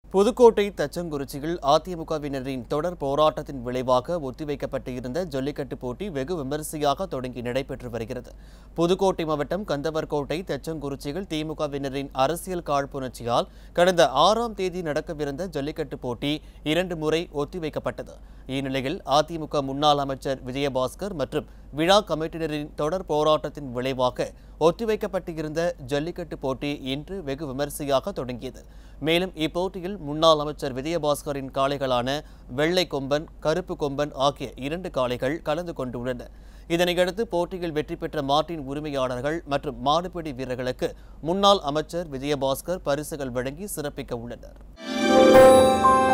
புதுக்கோட்டை தச்சங்குறிச்சியில் அதிமுகவினரின் தொடர் போராட்டத்தின் விளைவாக ஒத்திவைக்கப்பட்டிருந்த ஜல்லிக்கட்டு போட்டி வெகு விமரிசையாக தொடங்கி நடைபெற்று வருகிறது புதுக்கோட்டை மாவட்டம் கந்தவர்கோட்டை தச்சங்குறிச்சியில் திமுகவினரின் அரசியல் காழ்ப்புணர்ச்சியால் கடந்த ஆறாம் தேதி நடக்கவிருந்த ஜல்லிக்கட்டு போட்டி இரண்டு முறை ஒத்திவைக்கப்பட்டது இந்நிலையில் அதிமுக முன்னாள் அமைச்சர் விஜயபாஸ்கர் மற்றும் விழா கமிட்டியினரின் தொடர் போராட்டத்தின் விளைவாக ஒத்திவைக்கப்பட்டிருந்த ஜல்லிக்கட்டு போட்டி இன்று வெகு விமரிசையாக தொடங்கியது மேலும் இப்போட்டியில் முன்னாள் அமைச்சர் விஜயபாஸ்கரின் காளைகளான வெள்ளை கொம்பன் கருப்பு கொம்பன் ஆகிய இரண்டு காளைகள் கலந்து கொண்டுள்ளன இதனையடுத்து போட்டியில் வெற்றி பெற்ற மாட்டின் உரிமையாளர்கள் மற்றும் மாடுபிடி வீரர்களுக்கு முன்னாள் அமைச்சர் விஜயபாஸ்கர் பரிசுகள் வழங்கி சிறப்பிக்க உள்ளனர்